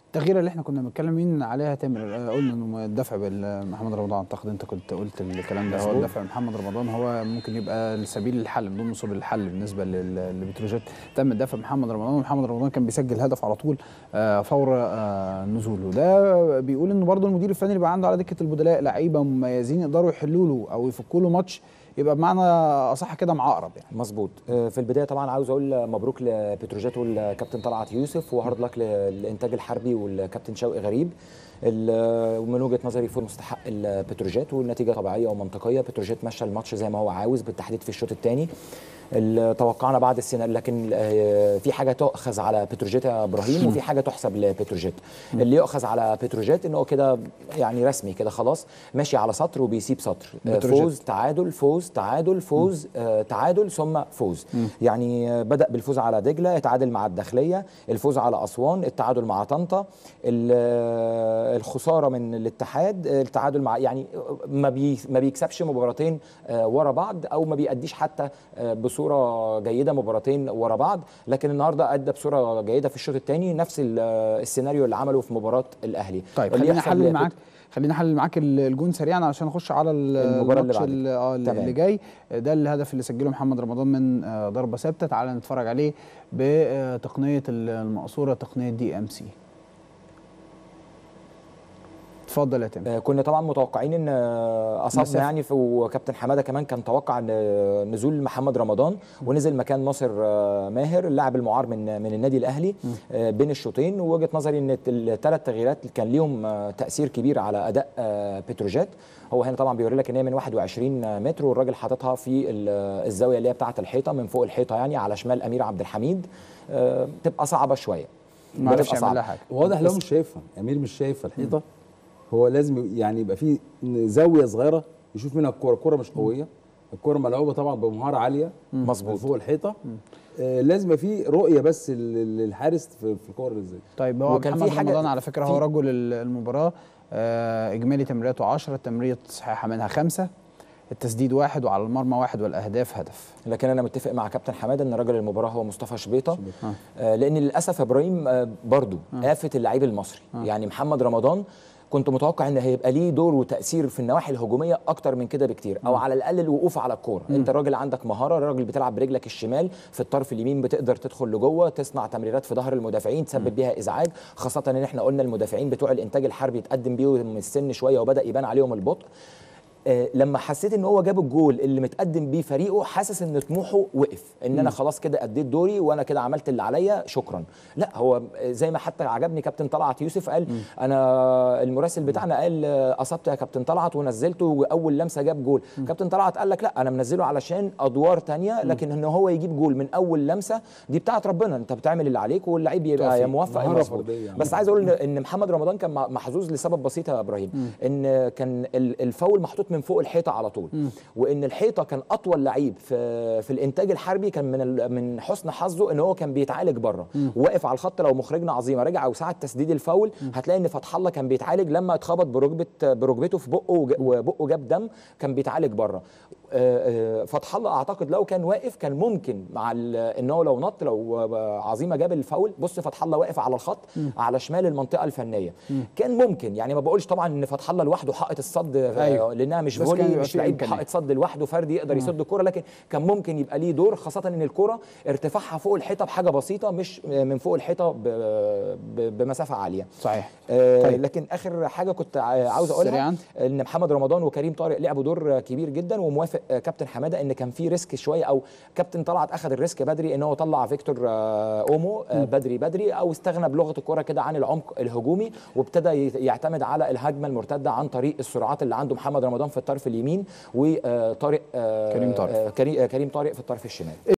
التغييره اللي احنا كنا متكلمين عليها تامر آه، قلنا انه الدفع بمحمد رمضان اعتقد انت كنت قلت الكلام ده هو مظبوط. الدفع بمحمد رمضان هو ممكن يبقى سبيل الحل من ضمن سبل الحل بالنسبه لل- لبتروجيت تم الدفع بمحمد رمضان ومحمد رمضان كان بيسجل هدف على طول آه، فور آه، نزوله ده بيقول انه برضه المدير الفني اللي بقى عنده على دكه البدلاء لعيبه مميزين يقدروا يحلوا له او يفكوا له ماتش يبقى بمعنى اصح كده معقرب يعني مظبوط آه، في البدايه طبعا عاوز اقول مبروك لبتروجيت والكابتن طلعت يوسف وهارد لك للانتاج الحربي والكابتن شوقي غريب ال- ومن وجهه نظري فوز مستحق البتروجيت والنتيجه طبيعيه ومنطقيه بتروجيت مشى الماتش زي ما هو عاوز بالتحديد في الشوط الثاني توقعنا بعد السيناريو لكن آه، في حاجه تؤخذ على بتروجيت يا ابراهيم وفي حاجه تحسب لبتروجيت اللي يؤخذ على بتروجيت ان هو كده يعني رسمي كده خلاص ماشي على سطر وبيسيب سطر آه، بتروجيت. فوز تعادل فوز تعادل فوز آه تعادل ثم فوز يعني آه بدا بالفوز على دجله اتعادل مع الداخليه الفوز على اسوان التعادل مع طنطا ال- آه، الخساره من الاتحاد آه، التعادل مع يعني آه، ما بي ما بيكسبش مباراتين آه ورا بعض او ما بيأديش حتى آه بصوره جيده مباراتين ورا بعض لكن النهارده ادى بصوره جيده في الشوط الثاني نفس ال- آه، السيناريو اللي عمله في مباراه الاهلي طيب اللي خلينا يحسب احلل لبت- معاك خلينا احلل معاك ال- الجون سريعا علشان نخش على ال- المباراة اللي الماتش بعدها. ال- اه تمام. اللي جاي ده الهدف اللي سجله محمد رمضان من آه، ضربه ثابته تعال نتفرج عليه بتقنيه ال- المقصوره تقنيه دي ام سي اتفضل يا تامر آه، كنا طبعا متوقعين ان آه، اصابنا مسافة. يعني في وكابتن حماده كمان كان توقع ان آه، نزول محمد رمضان ونزل مكان ناصر آه، ماهر اللاعب المعار من من النادي الاهلي آه، بين الشوطين ووجهه نظري ان الثلاث تغييرات كان ليهم آه، تاثير كبير على اداء آه، بتروجيت هو هنا طبعا بيوري لك ان هي من 21 متر والراجل حاططها في ال- الزاويه اللي هي بتاعه الحيطه من فوق الحيطه يعني على شمال امير عبد الحميد آه، تبقى صعبه شويه ما عرفش بتبقى يعمل لها صعبة. حاجه واضح لو مش شايفها امير مش شايف الحيطه هو لازم يعني يبقى في زاويه صغيره يشوف منها الكوره الكوره مش قويه الكوره ملعوبه طبعا بمهاره عاليه مظبوط. من فوق الحيطه آه لازم يبقى في رؤيه بس لل- للحارس في في الكوره اللي زي دي. طيب هو وكان في محمد حاجة- رمضان على فكره هو في- رجل ال- المباراه آه، اجمالي تمريراته 10 التمرير صحيحه منها خمسه التسديد واحد وعلى المرمى واحد والاهداف هدف لكن انا متفق مع كابتن حماده ان رجل المباراه هو مصطفى شبيطه آه. آه لان للاسف يا ابراهيم آه برضو آفه اللعيب المصري يعني محمد رمضان كنت متوقع ان هيبقى ليه دور وتاثير في النواحي الهجوميه اكتر من كده بكتير او على الاقل الوقوف على الكوره انت راجل عندك مهاره راجل بتلعب برجلك الشمال في الطرف اليمين بتقدر تدخل لجوه تصنع تمريرات في ظهر المدافعين تسبب بيها ازعاج خاصه ان احنا قلنا المدافعين بتوع الانتاج الحربي اتقدم بيهم السن شويه وبدا يبان عليهم البطء آه، لما حسيت ان هو جاب الجول اللي متقدم بيه فريقه حاسس ان طموحه وقف ان انا خلاص كده اديت دوري وانا كده عملت اللي عليا شكرا لا هو زي ما حتى عجبني كابتن طلعت يوسف قال انا المراسل بتاعنا قال آه، اصبت يا كابتن طلعت ونزلته واول لمسه جاب جول كابتن طلعت قال لك لا انا منزله علشان ادوار تانية لكن ان هو يجيب جول من اول لمسه دي بتاعت ربنا انت بتعمل اللي عليك واللعيب يبقى يا توفيق. موفق يا مهارة مظبوط فردية يعني. بس عايز اقول إن- ان محمد رمضان كان محظوظ لسبب بسيط يا ابراهيم ان كان ال- الفاول محطوط من فوق الحيطه على طول وان الحيطه كان اطول لعيب في في الانتاج الحربي كان من ال- من حسن حظه ان هو كان بيتعالج بره واقف على الخط لو مخرجنا عظيمه رجع وساعه تسديد الفاول هتلاقي ان فتح الله كان بيتعالج لما اتخبط بركبه بركبته في بقه وج- وبقه جاب دم كان بيتعالج بره آه، آه، فتح الله اعتقد لو كان واقف كان ممكن مع ال- ان هو لو نط لو آه، عظيمه جاب الفاول بص فتح الله واقف على الخط على شمال المنطقه الفنيه كان ممكن يعني ما بقولش طبعا ان فتح الله لوحده حائط الصد آه، أيوة. لانها مش بس كان فولي يبقى مش في لعيب إمكانية. حائط صد لوحده فردي يقدر يصد الكره لكن كان ممكن يبقى ليه دور خاصه ان الكره ارتفاعها فوق الحيطه بحاجه بسيطه مش من فوق الحيطه ب- ب- بمسافه عاليه صحيح آه، طيب. لكن اخر حاجه كنت ع- عاوز اقولها سريعاً. ان محمد رمضان وكريم طارق لعبوا دور كبير جدا وموافق آه، كابتن حماده ان كان في ريسك شويه او كابتن طلعت اخذ الريسك بدري ان هو طلع فيكتور آه، اومو آه، بدري بدري او استغنى بلغه الكره كده عن العمق الهجومي وابتدى ي- يعتمد على الهجمه المرتده عن طريق السرعات اللي عنده محمد رمضان في الطرف اليمين وطارق كريم طارق. كريم طارق في الطرف الشمال